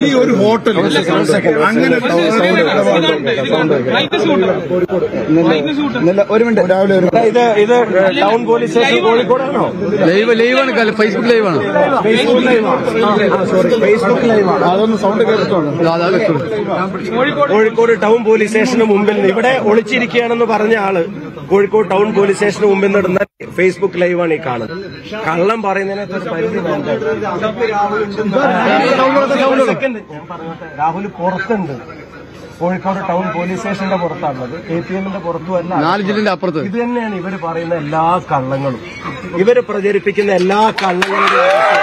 ഈ ഒരു ഹോട്ടൽ അങ്ങനെ ഒരു മിനിറ്റ് രാവിലെ ഒരു ഇത് ഇത് ടൗൺ പോലീസ് സ്റ്റേഷൻ കോഴിക്കോടാണോ ലൈവ് ലൈവാണ് ഫേസ്ബുക്ക് ലൈവാണ് ഫേസ്ബുക്ക് ലൈവാണ് സോറി ഫേസ്ബുക്ക് ലൈവാണ് അതൊന്ന് സൗണ്ട് കേൾക്കുവാണ് കോഴിക്കോട് ടൗൺ പോലീസ് സ്റ്റേഷന് മുമ്പിൽ നിന്ന് ഇവിടെ ഒളിച്ചിരിക്കുകയാണെന്ന് പറഞ്ഞ ആള് കോഴിക്കോട് ടൗൺ പോലീസ് സ്റ്റേഷന് മുമ്പിൽ നടന്ന ഫേസ്ബുക്ക് ലൈവാണ് ഈ കാണുന്നത് കള്ളം പറയുന്നതിനകത്ത് ഒരു പരിധി വേണ്ട. സെക്കൻഡ്. ഞാൻ പറഞ്ഞോട്ടെ. രാഹുൽ പുറത്തുണ്ട് കോഴിക്കോട് ടൗൺ പോലീസ് സ്റ്റേഷന്റെ പുറത്താണുള്ളത് എ പി എമ്മിന്റെ പുറത്തുമല്ല നാല് ജില്ലന്റെ അപ്പുറത്ത് ഇത് തന്നെയാണ് ഇവര് പറയുന്ന എല്ലാ കള്ളങ്ങളും ഇവര് പ്രചരിപ്പിക്കുന്ന എല്ലാ കള്ളങ്ങളും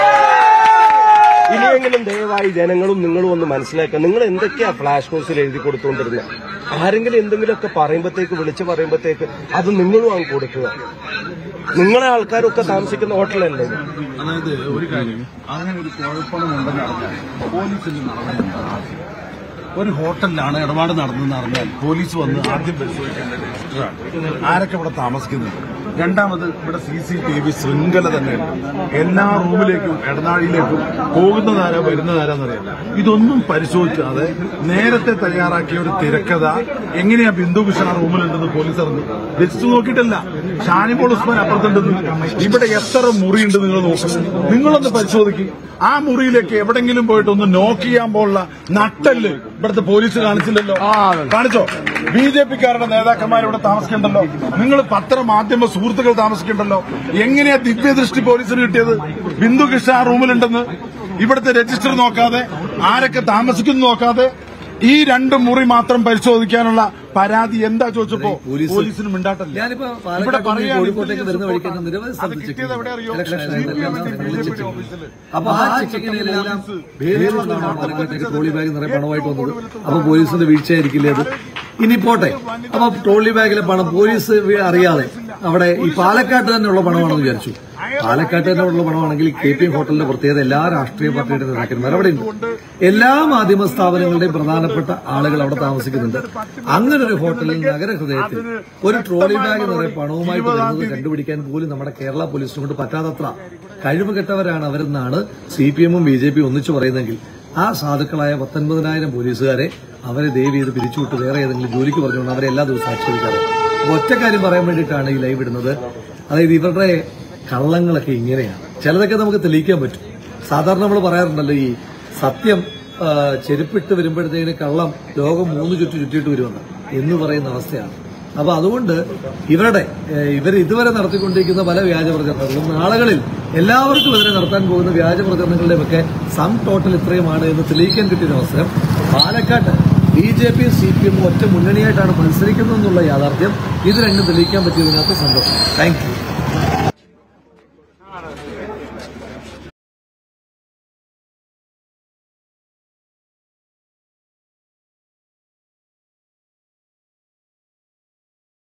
ഇനിയെങ്കിലും ദയവായി ജനങ്ങളും നിങ്ങളും ഒന്ന് മനസ്സിലാക്കുക നിങ്ങൾ എന്തൊക്കെയാ ഫ്ലാഷ് കോഴ്സിൽ എഴുതി കൊടുത്തുകൊണ്ടിരുന്നത് ആരെങ്കിലും എന്തെങ്കിലുമൊക്കെ പറയുമ്പോഴത്തേക്ക് വിളിച്ചു പറയുമ്പോഴത്തേക്ക് അത് നിങ്ങളും അങ്ങ് കൊടുക്കുക നിങ്ങളെ ആൾക്കാരൊക്കെ താമസിക്കുന്ന ഹോട്ടലല്ലേ ഇത്? അതായത് ഒരു കാര്യം അങ്ങനെ ഒരു കുഴപ്പമുണ്ടെന്ന് അറിഞ്ഞാൽ പോലീസിൽ നടന്നു ഒരു ഹോട്ടലിലാണ് ഇടപാട് നടന്നെന്ന് അറിഞ്ഞാൽ പോലീസ് വന്ന് ആദ്യം പരിശോധിക്കേണ്ട രജിസ്റ്ററാണ് ആരൊക്കെ ഇവിടെ താമസിക്കുന്നത് രണ്ടാമത് ഇവിടെ സി സി ടി വി ശൃംഖല തന്നെയുണ്ട് എല്ലാ റൂമിലേക്കും ഇടനാഴിയിലേക്കും പോകുന്നതാരാ വരുന്നതാരാന്നറിയാം ഇതൊന്നും പരിശോധിക്കാതെ നേരത്തെ തയ്യാറാക്കിയ ഒരു തിരക്കഥ എങ്ങനെയാ ബിന്ദു കൃഷ്ണ റൂമിലുണ്ടെന്ന് പോലീസ് അറിഞ്ഞു ലിസ്റ്റ് നോക്കിയിട്ടല്ല ഷാനിമോൾ ഉസ്മാൻ അപ്പുറത്തുണ്ടെന്ന് ഇവിടെ എത്ര മുറിയുണ്ട് നിങ്ങൾ നോക്കും നിങ്ങളൊന്ന് പരിശോധിക്കും ആ മുറിയിലേക്ക് എവിടെങ്കിലും പോയിട്ട് ഒന്ന് നോക്ക് ചെയ്യാൻ പോലുള്ള നട്ടല് ഇവിടുത്തെ പോലീസ് കാണിച്ചില്ലല്ലോ കാണിച്ചോ ബി ജെ പിക്കാരുടെ നേതാക്കന്മാർ ഇവിടെ താമസിക്കണ്ടല്ലോ നിങ്ങൾ പത്രമാധ്യമ സുഹൃത്തുക്കൾ താമസിക്കണ്ടല്ലോ എങ്ങനെയാ ദിവ്യദൃഷ്ടി പോലീസിന് കിട്ടിയത് ബിന്ദു കൃഷ്ണ ആ റൂമിലുണ്ടെന്ന് ഇവിടുത്തെ രജിസ്റ്റർ നോക്കാതെ ആരൊക്കെ താമസിക്കുന്നു നോക്കാതെ ഈ രണ്ട് മുറി മാത്രം പരിശോധിക്കാനുള്ള പരാതി എന്താ ചോദിച്ചപ്പോ പോലീസിന് മിണ്ടാട്ടല്ല ഞാനിപ്പോ ഇവിടെ പാലക്കാട് നിന്ന് പറയാൻ കോഴിക്കോട്ടേക്ക് വരുന്ന വഴിക്ക് തന്നെ നിരവധി അത് സ്ഥലത്ത് ചെക്ക് കിട്ടിയത് എവിടെ അറിയോ? ഇലക്ഷൻ CPM എല്ലാം ന്റെ ഞങ്ങൾ BJP ചെക്ക് ഓഫീസിൽ. അപ്പൊ ആ ചെക്കിങ്ങിലെല്ലാം ഭേദമെന്നാണ് പാലക്കാട്ടേക്ക് ട്രോളി ബാഗ് നിറയെ പണമായിട്ട് വന്നത് അപ്പൊ പോലീസിന്റെ വീഴ്ചയായിരിക്കില്ലേ അത് ഇനി പോട്ടെ അപ്പൊ ട്രോളി ബാഗിലെ പണം പോലീസ് വി- അറിയാതെ അവിടെ ഈ പാലക്കാട്ട് തന്നെയുള്ള പണമാണെന്ന് വിചാരിച്ചു പാലക്കാട്ട് തന്നെ ഉള്ള പണമാണെങ്കിൽ കെ പി എം ഹോട്ടലിന്റെ പ്രത്യേകത എല്ലാ രാഷ്ട്രീയ പാർട്ടിയുടെ നേതാക്കന്മാർ അവിടെ ഉണ്ട് എല്ലാ മാധ്യമ സ്ഥാപനങ്ങളുടെയും പ്രധാനപ്പെട്ട ആളുകൾ അവിടെ താമസിക്കുന്നുണ്ട് അങ്ങനെ ഒരു ഹോട്ടലിൽ നഗരഹൃദയത്തിൽ ഒരു ട്രോളി ബാഗ് നിറയെ പണവുമായിട്ട് വരുന്നത് കണ്ടുപിടിക്കാൻ പോലും നമ്മുടെ കേരള പോലീസിനെ കൊണ്ട് പറ്റാത്തത്ര കഴിവ് കെട്ടവരാണ് അവരെന്നാണ് സി പി എമ്മും ബി ജെ പി ഒന്നിച്ചു പറയുന്നെങ്കിൽ ആ സാധുക്കളായ പത്തൊൻപതിനായിരം പോലീസുകാരെ അവരെ ദയവ് ചെയ്ത് പിരിച്ചുവിട്ട് വേറെ ഏതെങ്കിലും ജോലിക്ക് പറഞ്ഞുകൊണ്ട് അവരെ എല്ലാ ദിവസവും ആക്ഷേപിക്കാറ് അപ്പൊ ഒറ്റ കാര്യം പറയാൻ വേണ്ടിയിട്ടാണ് ഈ ലൈവ് ഇടുന്നത് അതായത് ഇവരുടെ കള്ളങ്ങളൊക്കെ ഇങ്ങനെയാണ് ചിലതൊക്കെ നമുക്ക് തെളിയിക്കാൻ പറ്റും സാധാരണ നമ്മൾ പറയാറുണ്ടല്ലോ ഈ സത്യം ആ, ചെരുപ്പിട്ട് വരുമ്പോഴത്തേന് കള്ളം ലോകം മൂന്ന് ചുറ്റു ചുറ്റിയിട്ട് വരുമെന്ന് എന്ന് പറയുന്ന അവസ്ഥയാണ് അപ്പൊ അതുകൊണ്ട് ഇവരുടെ ഏഹ്, ഇവർ ഇതുവരെ നടത്തിക്കൊണ്ടിരിക്കുന്ന പല വ്യാജ പ്രചരണങ്ങളും നാളുകളിൽ എല്ലാവർക്കും എതിരെ നടത്താൻ പോകുന്ന വ്യാജ പ്രചരണങ്ങളുടെയും ഒക്കെ സം ടോട്ടൽ ഇത്രയുമാണ് എന്ന് തെളിയിക്കാൻ കിട്ടിയ അവസരം പാലക്കാട്ട് B J P C P M ഒറ്റ മുന്നണിയായിട്ടാണ് മത്സരിക്കുന്നതെന്നുള്ള യാഥാർത്ഥ്യം ഇത് രണ്ടും തെളിയിക്കാൻ പറ്റിയതിനകത്ത് സന്തോഷം താങ്ക് യു